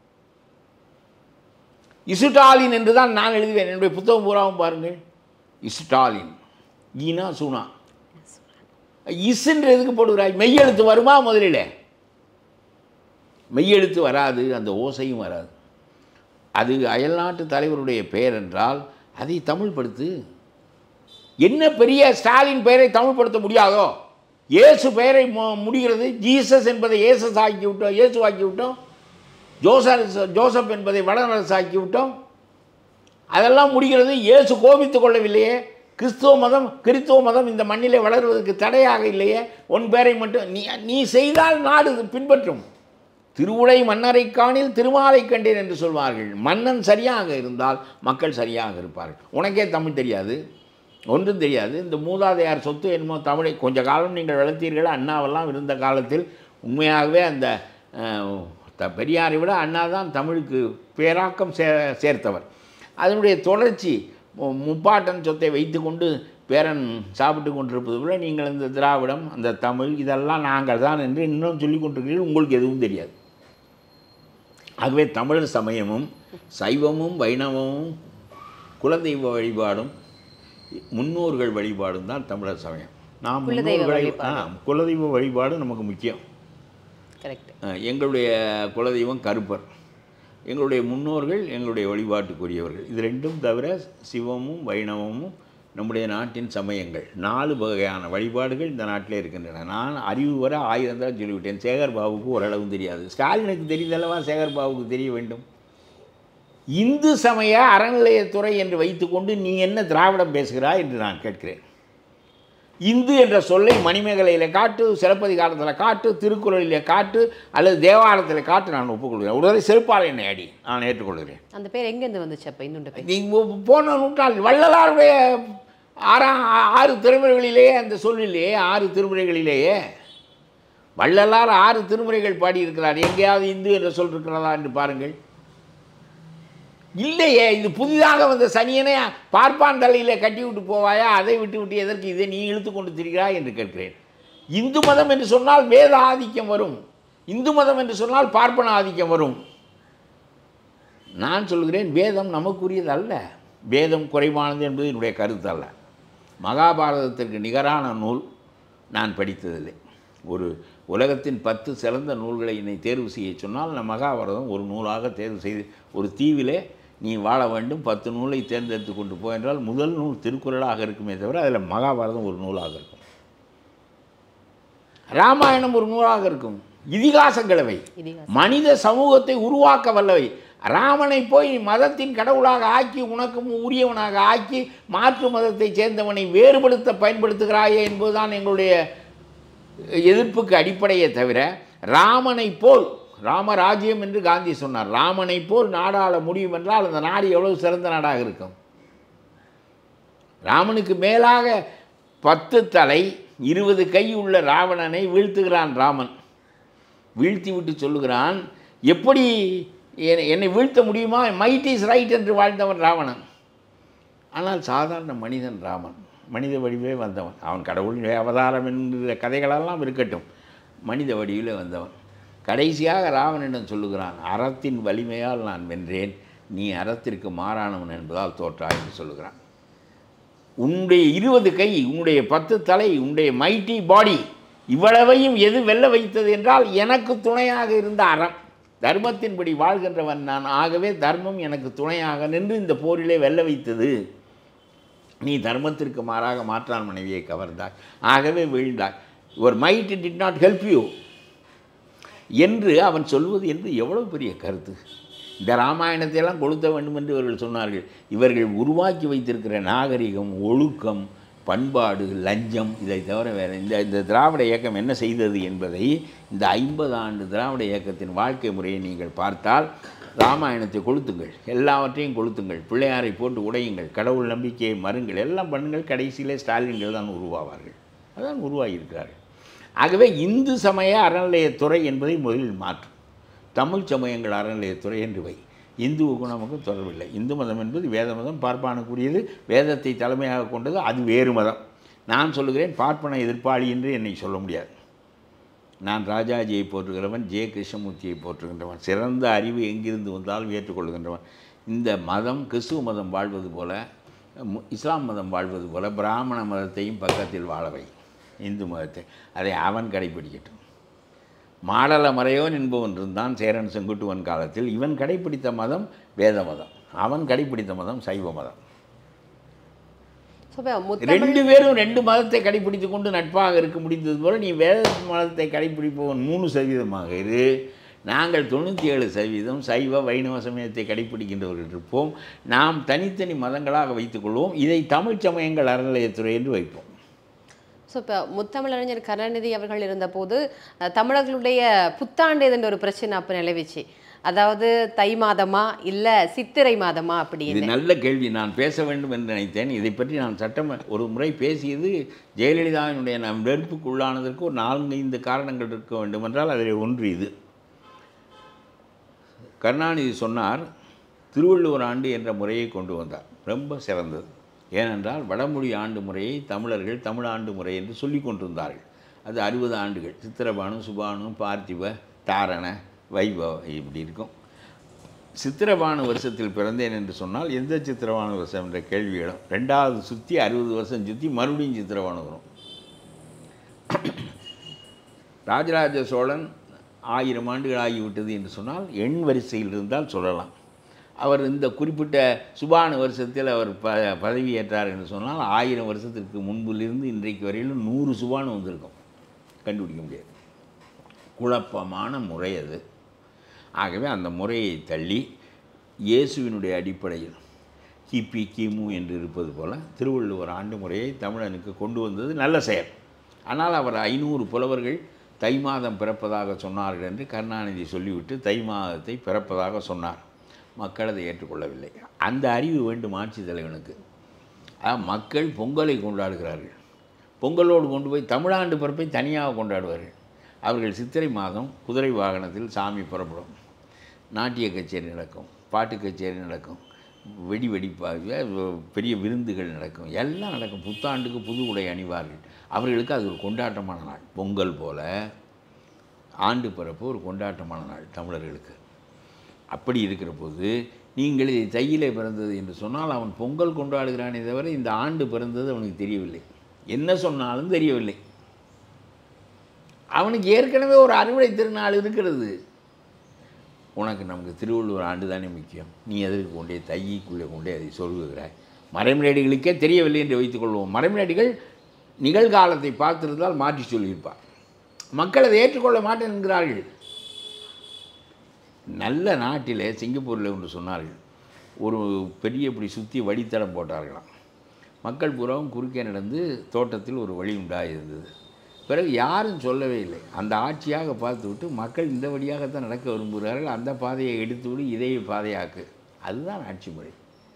இசுடாலின் என்று தான் நான் எழுதுவேன் என்னுடைய புத்தகம் பூராவும் பாருங்கள் இசுடாலின் ஈனா சூனா இசுன்ற எதுக்கு போடுகிறாய் மெய்யெழுத்து வருமா முதலில் மெய்யெழுத்து வராது அந்த ஓசையும் வராது அது அயல்நாட்டு தலைவருடைய பெயர் என்றால் அதை தமிழ்படுத்து என்ன பெரிய ஸ்டாலின் பெயரை தமிழ்படுத்த முடியாதோ இயேசு பெயரை மு- முடிகிறது ஜீசஸ் என்பதை இயேசஸ் ஆக்கி விட்டோம் இயேசு ஆக்கி விட்டோம் ஜோசப் ஜோசப் என்பதை வடநரசு ஆக்கி விட்டோம் அதெல்லாம் முடிகிறது இயேசு கோபித்துக் கொள்ளவில்லையே கிறிஸ்துவ மதம் கிறிஸ்துவ மதம் இந்த மண்ணிலே வளர்வதற்கு தடையாக இல்லையே உன் பேரை மட்டும் நீ நீ செய்தால் நாடு பின்பற்றும் திருவுடை மன்னரை காணில் திருமாலை கண்டேன் என்று சொல்வார்கள் மன்னன் சரியாக இருந்தால் மக்கள் சரியாக இருப்பார்கள் உனக்கே தமிழ் தெரியாது ஒன்றும் தெரியாது இந்த மூதாதையார் சொத்து என்னமோ தமிழை கொஞ்ச காலம் நீங்கள் வளர்த்தீர்கள் அண்ணாவெல்லாம் இருந்த காலத்தில் உண்மையாகவே அந்த அஹ், த- பெரியாரை விட அண்ணா தான் தமிழுக்கு பேராக்கம் சே சேர்த்தவர் அதனுடைய தொடர்ச்சி மு- முப்பாட்டன் சொத்தை வைத்துக்கொண்டு பேரன் சாப்பிட்டு கொண்டிருப்பது போல நீங்கள் இந்த திராவிடம் அந்த தமிழ் இதெல்லாம் நாங்கள் தான் என்று இன்னும் சொல்லிக் கொண்டிருக்கிறீர்கள் உங்களுக்கு எதுவும் தெரியாது ஆகவே தமிழர் சமயமும் சைவமும் வைணவமும் குலதெய்வ வழிபாடும் முன்னோர்கள் வழிபாடும் தான் தமிழர் சமயம் நாம் குலதெய்வ முன்னோர்களை வழிபாடு. ஆ குலதெய்வ வழிபாடு நமக்கு முக்கியம் கரெக்ட் அஹ், எங்களுடைய குலதெய்வம் கருப்பர் எங்களுடைய முன்னோர்கள் எங்களுடைய வழிபாட்டுக்குரியவர்கள் இது ரெண்டும் தவிர சிவமும் வைணவமும் நம்முடைய நாட்டின் சமயங்கள் நாலு வகையான வழிபாடுகள் இந்த நாட்டிலே இருக்கின்றன நான் அறிவு வர ஆயிரம் தான் சொல்லிவிட்டேன் சேகர் பாபுக்கு ஓரளவு தெரியாது ஸ்டாலினுக்கு தெரிந்தல்லவா சேகர் பாபுக்கு தெரிய வேண்டும் இந்து சமய அறநிலையத்துறை என்று வைத்துக்கொண்டு நீ என்ன திராவிடம் பேசுகிறாய் என்று நான் கேட்கிறேன் இந்து என்ற சொல்லை மணிமேகலையில் காட்டு சிலப்பதிகாரத்தில் காட்டு திருக்குறளில் காட்டு அல்லது தேவாரத்தில் காட்டு நான் ஒப்புக்கொள்கிறேன் ஒருவரை செருப்பால் என்னை அடி நான் ஏற்றுக்கொள்கிறேன் அந்த பேர் எங்கேருந்து வந்துச்சு அப்போ இந்துண்ட பேர் நீங்கள் போன நூற்றாண்டு வள்ளலாருடைய ஆறாம் ஆறு திருமுறைகளிலேயே அந்த சொல்லிலேயே ஆறு திருமுறைகளிலேயே வள்ளலார் ஆறு திருமுறைகள் பாடியிருக்கிறார் எங்கேயாவது இந்து என்ற சொல் இருக்கிறதா என்று பாருங்கள் இல்லையே இது புதிதாக வந்த சனியனை பார்ப்பான் தலையிலே கட்டி விட்டு போவாயா அதை விட்டு விட்டு எதற்கு இதை நீ இழுத்து கொண்டு திரிகிறாய் என்று கேட்கிறேன் இந்து மதம் என்று சொன்னால் வேத ஆதிக்கம் வரும் இந்து மதம் என்று சொன்னால் பார்ப்பன ஆதிக்கம் வரும் நான் சொல்கிறேன் வேதம் நமக்குரியது அல்ல வேதம் குறைவானது என்பது என்னுடைய கருத்து அல்ல மகாபாரதத்திற்கு நிகரான நூல் நான் படித்ததில்லை ஒரு உலகத்தின் பத்து சிறந்த நூல்களை என்னை தேர்வு செய்ய சொன்னால் நான் மகாபாரதம் ஒரு நூலாக தேர்வு செய்து ஒரு தீவிலே நீ வாழ வேண்டும் பத்து நூலை தேர்ந்தெடுத்து கொண்டு போ என்றால் முதல் நூல் திருக்குறளாக இருக்குமே தவிர அதில் மகாபாரதம் ஒரு நூலாக இருக்கும் ராமாயணம் ஒரு நூலாக இருக்கும் இதிகாச கிழவை இதிகாசம் மனித சமூகத்தை உருவாக்க வல்லவை ராமனை போய் மதத்தின் கடவுளாக ஆக்கி உனக்கும் உரியவனாக ஆக்கி மாற்று மதத்தைச் சேர்ந்தவனை வேறுபடுத்த பயன்படுத்துகிறாயே என்பதுதான் எங்களுடைய எதிர்ப்புக்கு அடிப்படையே தவிர ராமனை போல் ராமராஜ்யம் என்று காந்தி சொன்னார் ராமனை போல் நாடாள முடியும் என்றால் அந்த நாடு எவ்வளவு சிறந்த நாடாக இருக்கும் ராமனுக்கு மேலாக பத்து தலை இருபது கை உள்ள ராவணனை வீழ்த்துகிறான் ராமன் வீழ்த்தி விட்டு சொல்லுகிறான் எப்படி என்னை- என்னை வீழ்த்த முடியுமா மைட் இஸ் ரைட் என்று வாழ்ந்தவன் ராவணன் ஆனால் சாதாரண மனிதன் ராமன் மனித வடிவே வந்தவன் அவன் கடவுளின் அவதாரம் என்கிற கதைகளெல்லாம் இருக்கட்டும் மனித வடிவிலே வந்தவன் கடைசியாக ராவனிடம் சொல்லுகிறான் அறத்தின் வலிமையால் நான் வென்றேன் நீ அறத்திற்கு மாறானவன் என்பதால் தோற்றாய் என்று சொல்லுகிறான் உன்னுடைய இருபது கை உன்னுடைய பத்து தலை உன்னுடைய மைட்டி பாடி இவ்வளவையும் எது வெல்ல வைத்தது என்றால் எனக்கு துணையாக இருந்த அறம் தர்மத்தின்படி வாழ்கின்றவன் நான் ஆகவே தர்மம் எனக்கு துணையாக நின்று இந்த போரிலே வெல்ல வைத்தது நீ தர்மத்திற்கு மாறாக மாற்றான் மனைவியை கவர்ந்தாய் ஆகவே வீழ்ந்தாய் your might did not help you என்று அவன் சொல்வது என்று எவ்வளவு பெரிய கருத்து இந்த ராமாயணத்தை எல்லாம் கொளுத்த வேண்டும் என்று இவர்கள் சொன்னார்கள் இவர்கள் உருவாக்கி வைத்திருக்கிற நாகரிகம் ஒழுக்கம் பண்பாடு லஞ்சம் இதை தவிர வேறு இந்த இந்த திராவிட இயக்கம் என்ன செய்தது என்பதை இந்த ஐம்பது ஆண்டு திராவிட இயக்கத்தின் வாழ்க்கை முறையை நீங்கள் பார்த்தால் ராமாயணத்தை கொளுத்துங்கள் எல்லாவற்றையும் கொளுத்துங்கள் பிள்ளையாரை போட்டு உடையுங்கள் கடவுள் நம்பிக்கையை மறுங்கள் எல்லாம் பண்ணுங்கள் கடைசியிலே ஸ்டாலின்கள் தான் உருவாவார்கள் அதான் உருவாகியிருக்கிறார்கள் ஆகவே இந்து சமய அறநிலையத்துறை என்பதை முதலில் மாற்றும் தமிழ் சமயங்கள் அறநிலையத்துறை என்று வை இந்துவுக்கு நமக்கு தொடர்பில்லை இந்து மதம் என்பது வேத மதம் பார்ப்பானுக்குரியது வேதத்தை தலைமையாக கொண்டது அது வேறு மதம் நான் சொல்லுகிறேன் பார்ப்பன எதிர்ப்பாளி என்று என்னை சொல்ல முடியாது நான் ராஜாஜியை போற்றுகிறவன் ஜே கிருஷ்ணமூர்த்தியை போற்றுகின்றவன் சிறந்த அறிவு எங்கிருந்து வந்தாலும் ஏற்றுக்கொள்கின்றவன் இந்த மதம் கிறிஸ்துவ மதம் வாழ்வது போல மு- இஸ்லாம் மதம் வாழ்வது போல பிராமண மதத்தையும் பக்கத்தில் வாழவை இந்து மதத்தை அதை அவன் கடைபிடிக்கட்டும் மாடல மறையோன் என்பவன் இருந்தான் சேரன் செங்குட்டுவன் காலத்தில் இவன் கடைப்பிடித்த மதம் வேத மதம் அவன் கடைப்பிடித்த மதம் சைவ மதம் ஸோ இப்போ முத்தமிழ் ரெண்டு பேரும் ரெண்டு மதத்தை கடைப்பிடித்து கொண்டு நட்பாக இருக்க முடிந்தது போல நீ வேத மதத்தை கடைப்பிடிப்பவன் மூணு சதவீதமாக இரு நாங்கள் தொண்ணூற்றி ஏழு சதவீதம் சைவ வைணவ சமயத்தை கடைப்பிடிக்கின்றவர்கள் இருப்போம் நாம் தனித்தனி மதங்களாக வைத்துக்கொள்வோம் இதை தமிழ் சமயங்கள் அறநிலையத்துறை என்று வைப்போம் ஸோ இப்போ முத்தமிழறிஞர் கருணாநிதி அவர்கள் இருந்தபோது அஹ், தமிழர்களுடைய புத்தாண்டு என்ற ஒரு பிரச்சனை அப்போ நிலவிச்சு அதாவது தை மாதமா இல்லை சித்திரை மாதமா இது அப்படின்னு நல்ல கேள்வி நான் பேச வேண்டும் என்று நினைத்தேன் இதை பற்றி நான் சட்டம் ஒரு முறை பேசியது ஜெயலலிதாவினுடைய நம் வெறுப்புக்கு உள்ளானதற்கு ஒரு நான்கு ஐந்து காரணங்கள் இருக்க வேண்டும் என்றால் அதில் ஒன்று இது கருணாநிதி சொன்னார் திருவள்ளுவர் ஆண்டு என்ற முறையை கொண்டு வந்தார் ரொம்ப சிறந்தது ஏனென்றால் வடமொழி ஆண்டு முறையை தமிழர்கள் தமிழ் ஆண்டு முறை என்று சொல்லிக் கொண்டிருந்தார்கள் அது அறுபது ஆண்டுகள் சித்திரபானு சுபானு பார்த்திப தாரண வைபவ இப்படி இருக்கும் சித்திரபானு வருஷத்தில் பிறந்தேன் என்று சொன்னால் எந்த சித்திரபானு வருஷம் என்ற கேள்வி இடம் ரெண்டாவது சுற்றி அறுபது வருஷம் சுற்றி மறுபடியும் சித்திரபானு வரும் ராஜராஜ சோழன் ஆயிரம் ஆண்டுகள் ஆகிவிட்டது என்று சொன்னால் எண் வரிசையில் இருந்தால் சொல்லலாம் அவர் இந்த குறிப்பிட்ட சுபானு வருஷத்தில் அவர் ப பதவியேற்றார் என்று சொன்னால் ஆயிரம் வருஷத்திற்கு முன்பிலிருந்து இன்றைக்கு வரையிலும் நூறு சுபானு வந்திருக்கும் கண்டுபிடிக்க முடியாது குழப்பமான முறை அது ஆகவே அந்த முறையை தள்ளி இயேசுவினுடைய அடிப்படையில் கிபி கிமு என்று இருப்பது போல திருவள்ளுவர் ஆண்டு முறையை தமிழனுக்கு கொண்டு வந்தது நல்ல செயல் ஆனால் அவர் ஐநூறு புலவர்கள் தை மாதம் பிறப்பதாக சொன்னார்கள் என்று கருணாநிதி சொல்லிவிட்டு தை மாதத்தை பிறப்பதாக சொன்னார் மக்கள் அதை ஏற்றுக்கொள்ளவில்லை அந்த அறிவு வேண்டும் ஆட்சி தலைவனுக்கு அதாவது மக்கள் பொங்கலை கொண்டாடுகிறார்கள் பொங்கலோடு கொண்டு போய் தமிழாண்டு பிறப்பை தனியாக கொண்டாடுவார்கள் அவர்கள் சித்திரை மாதம் குதிரை வாகனத்தில் சாமி புறப்படும் நாட்டிய கச்சேரி நடக்கும் பாட்டு கச்சேரி நடக்கும் வெடி வெடிப்பாக பெரிய விருந்துகள் நடக்கும் எல்லாம் நடக்கும் புத்தாண்டுக்கு புது உடை அணிவார்கள் அவர்களுக்கு அது ஒரு கொண்டாட்டமான நாள் பொங்கல் போல ஆண்டு பிறப்பு ஒரு கொண்டாட்டமான நாள் தமிழர்களுக்கு அப்படி இருக்கிற போது நீங்கள் இதை தையிலே பிறந்தது என்று சொன்னால் அவன் பொங்கல் கொண்டாடுகிறானே தவிர இந்த ஆண்டு பிறந்தது அவனுக்கு தெரியவில்லை என்ன சொன்னாலும் தெரியவில்லை அவனுக்கு ஏற்கனவே ஒரு அறுவடை திருநாள் இருக்கிறது உனக்கு நமக்கு திருவள்ளுவர் ஆண்டு தானே முக்கியம் நீ எதற்கு கொண்டே தைக்குள்ளே கொண்டே அதை சொல்லுகிறாய் மறைமலேடிகளுக்கே தெரியவில்லை என்று வைத்துக்கொள்வோம் மறைமலேடிகள் நிகழ்காலத்தை பார்த்திருந்தால் மாற்றி சொல்லியிருப்பார் மக்கள் அதை ஏற்றுக்கொள்ள மாட்டேன் என்கிறார்கள் நல்ல நாட்டிலே சிங்கப்பூரில் ஒன்று சொன்னார்கள் ஒரு பெரிய இப்படி சுற்றி வழித்தடம் போட்டார்களாம் மக்கள் பூராவும் குறுக்கே நடந்து தோட்டத்தில் ஒரு வழி உண்டாயிருந்தது பிறகு யாரும் சொல்லவே இல்லை அந்த ஆட்சியாக பார்த்துவிட்டு மக்கள் இந்த வழியாகத்தான் நடக்க விரும்புகிறார்கள் அந்த பாதையை எடுத்துவிடு இதை பாதையாக்கு அதுதான் ஆட்சி முறை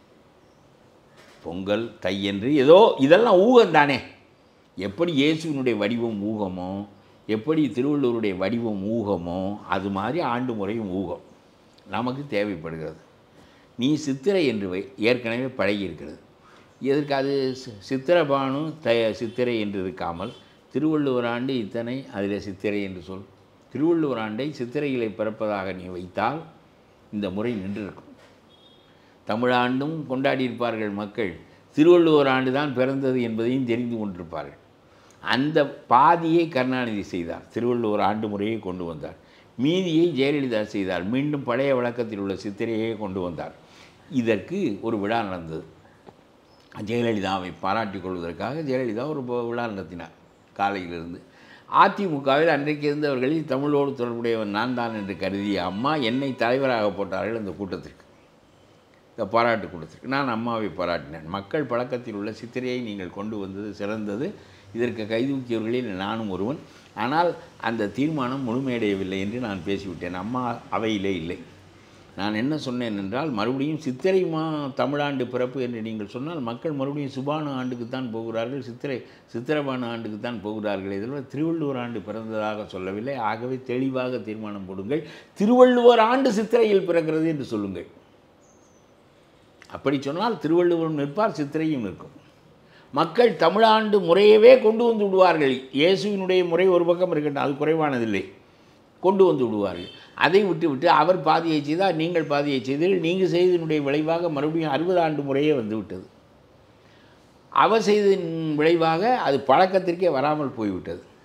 பொங்கல் தை என்று ஏதோ இதெல்லாம் ஊகம் தானே எப்படி இயேசுவினுடைய வடிவம் ஊகமோ எப்படி திருவள்ளுவருடைய வடிவம் ஊகமோ அது மாதிரி ஆண்டு முறையும் ஊகம் நமக்கு தேவைப்படுகிறது நீ சித்திரை என்று வை ஏற்கனவே பழகி இருக்கிறது இதற்கு அது சி- சித்திரபானு த சித்திரை என்று இருக்காமல் திருவள்ளுவர் ஆண்டு இத்தனை அதில் சித்திரை என்று சொல் திருவள்ளுவர் ஆண்டை சித்திரையிலே பிறப்பதாக நீ வைத்தால் இந்த முறை நின்றிருக்கும் தமிழாண்டும் கொண்டாடியிருப்பார்கள் மக்கள் திருவள்ளுவர் ஆண்டு தான் பிறந்தது என்பதையும் தெரிந்து கொண்டிருப்பார்கள் அந்த பாதியை கருணாநிதி செய்தார் திருவள்ளுவர் ஆண்டு முறையை கொண்டு வந்தார் மீதியை ஜெயலலிதா செய்தார் மீண்டும் பழைய வழக்கத்தில் உள்ள சித்திரையை கொண்டு வந்தார் இதற்கு ஒரு விழா நடந்தது ஜெயலலிதாவை பாராட்டிக் கொள்வதற்காக ஜெயலலிதா ஒரு ப- விழா நடத்தினார் காலையிலிருந்து அதிமுகவில் அன்றைக்கு இருந்தவர்களில் தமிழோடு தொடர்புடையவன் நான் தான் என்று கருதிய அம்மா என்னை தலைவராக போட்டார்கள் அந்த கூட்டத்திற்கு இந்த பாராட்டு கூட்டத்திற்கு நான் அம்மாவை பாராட்டினேன் மக்கள் பழக்கத்தில் உள்ள சித்திரையை நீங்கள் கொண்டு வந்தது சிறந்தது இதற்கு கைதூக்கியவர்களில் நானும் ஒருவன் ஆனால் அந்த தீர்மானம் முழுமையடையவில்லை என்று நான் பேசிவிட்டேன் அம்மா அவையிலே இல்லை நான் என்ன சொன்னேன் என்றால் மறுபடியும் சித்திரை மா தமிழாண்டு பிறப்பு என்று நீங்கள் சொன்னால் மக்கள் மறுபடியும் சுபானு ஆண்டுக்கு தான் போகிறார்கள் சித்திரை சித்திரபானு ஆண்டுக்கு தான் போகிறார்கள் இதில் திருவள்ளுவர் ஆண்டு பிறந்ததாக சொல்லவில்லை ஆகவே தெளிவாக தீர்மானம் போடுங்கள் திருவள்ளுவர் ஆண்டு சித்திரையில் பிறக்கிறது என்று சொல்லுங்கள் அப்படி சொன்னால் திருவள்ளுவரும் நிற்பார் சித்திரையும் நிற்கும் மக்கள் தமிழாண்டு முறையவே கொண்டு வந்து விடுவார்கள் இயேசுவினுடைய முறை ஒரு பக்கம் இருக்கட்டும் அது குறைவானதில்லை கொண்டு வந்து விடுவார்கள் அதை விட்டு விட்டு அவர் பாதியை செய்தால் நீங்கள் பாதியை செய்தீர்கள் நீங்கள் செய்ததனுடைய விளைவாக மறுபடியும் அறுபது ஆண்டு முறையே வந்து விட்டது அவர் செய்ததின் விளைவாக அது பழக்கத்திற்கே வராமல் போய்விட்டது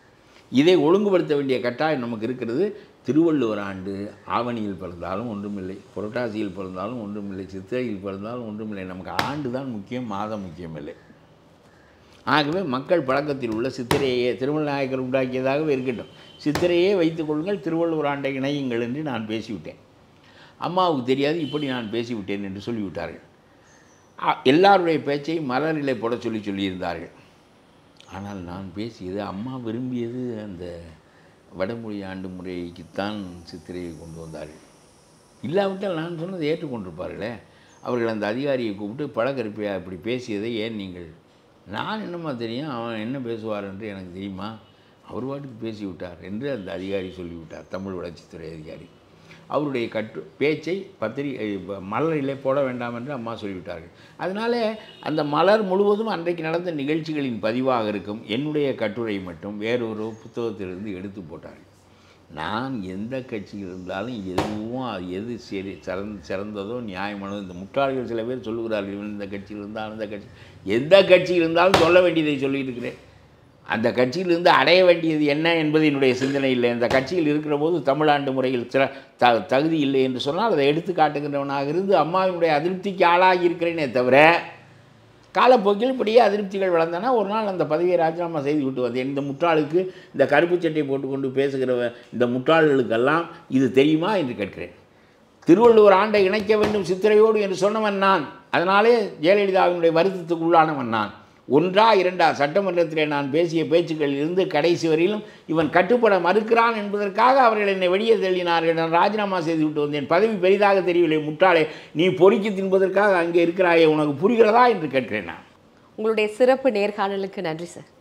இதை ஒழுங்குபடுத்த வேண்டிய கட்டாயம் நமக்கு இருக்கிறது திருவள்ளுவர் ஆண்டு ஆவணியில் பிறந்தாலும் ஒன்றுமில்லை புரட்டாசியில் பிறந்தாலும் ஒன்றுமில்லை சித்திரையில் பிறந்தாலும் ஒன்றுமில்லை நமக்கு ஆண்டு தான் முக்கியம் மாதம் முக்கியமில்லை ஆகவே மக்கள் பழக்கத்தில் உள்ள சித்திரையே திருமலநாயக்கர் உண்டாக்கியதாகவே இருக்கட்டும் சித்திரையே வைத்துக் கொள்ளுங்கள் திருவள்ளுவர் ஆண்டை இணையுங்கள் என்று நான் பேசிவிட்டேன் அம்மாவுக்கு தெரியாது இப்படி நான் பேசிவிட்டேன் என்று சொல்லிவிட்டார்கள் அ- எல்லாருடைய பேச்சை மலரிலே போட சொல்லி சொல்லியிருந்தார்கள் ஆனால் நான் பேசியது அம்மா விரும்பியது அந்த வடமொழி ஆண்டு முறைக்குத்தான் சித்திரையை கொண்டு வந்தார்கள் இல்லாவிட்டால் நான் சொன்னதை ஏற்றுக்கொண்டிருப்பார்களே அவர்கள் அந்த அதிகாரியை கூப்பிட்டு பழக்கருப்பையா இப்படி பேசியதை ஏன் நீங்கள் நான் என்னம்மா தெரியும் அவன் என்ன பேசுவார் என்று எனக்கு தெரியுமா அவர் பாட்டுக்கு பேசிவிட்டார் என்று அந்த அதிகாரி சொல்லிவிட்டார் தமிழ் வளர்ச்சித்துறை அதிகாரி அவருடைய கட்டு பேச்சை பத்திரிகை மலரிலே போட வேண்டாம் என்று அம்மா சொல்லிவிட்டார்கள் அதனால அந்த மலர் முழுவதும் அன்றைக்கு நடந்த நிகழ்ச்சிகளின் பதிவாக இருக்கும் என்னுடைய கட்டுரை மட்டும் வேறொரு புத்தகத்திலிருந்து எடுத்து போட்டார்கள் நான் எந்த கட்சியில் இருந்தாலும் எதுவும் அது எது சரி சிறந்த சிறந்ததோ நியாயமானதோ இந்த முட்டாள்கள் சில பேர் சொல்லுகிறார்கள் இவன் இந்த கட்சியில் இருந்தால் அந்த கட்சி எந்த கட்சியில் இருந்தாலும் சொல்ல வேண்டியதை சொல்லிட்டு இருக்கிறேன் அந்த கட்சியிலிருந்து அடைய வேண்டியது என்ன என்பது என்னுடைய சிந்தனை இல்லை அந்த கட்சியில் இருக்கிற போது தமிழாண்டு முறையில் சிற த தகுதி இல்லை என்று சொன்னால் அதை எடுத்து காட்டுகின்றவனாக இருந்து அம்மாவினுடைய அதிருப்திக்கு ஆளாகி இருக்கிறேனே தவிர காலப்போக்கில் இப்படியே அதிருப்திகள் வளர்ந்தன ஒரு நாள் அந்த பதவியை ராஜினாமா செய்து விட்டு வந்தேன் இந்த முட்டாளுக்கு இந்த கருப்பு சட்டை போட்டுக்கொண்டு பேசுகிற இந்த முட்டாள்களுக்கெல்லாம் இது தெரியுமா என்று கேட்கிறேன் திருவள்ளுவர் ஆண்டை இணைக்க வேண்டும் சித்திரையோடு என்று சொன்னவன் நான் அதனாலே ஜெயலலிதாவினுடைய வருத்தத்துக்கு உள்ளானவன் நான் ஒன்றா இரண்டா சட்டமன்றத்திலே நான் பேசிய பேச்சுக்களில் இருந்து கடைசி வரையிலும் இவன் கட்டுப்பட மறுக்கிறான் என்பதற்காக அவர்கள் என்னை வெளியே தள்ளினார்கள் நான் ராஜினாமா செய்து விட்டு வந்தேன் பதவி பெரிதாக தெரியவில்லை முட்டாளே நீ பொறுக்கி தின்பதற்காக அங்கே இருக்கிறாயே உனக்கு புரிகிறதா என்று கேட்கிறேன் நான் உங்களுடைய சிறப்பு நேர்காணலுக்கு நன்றி சார்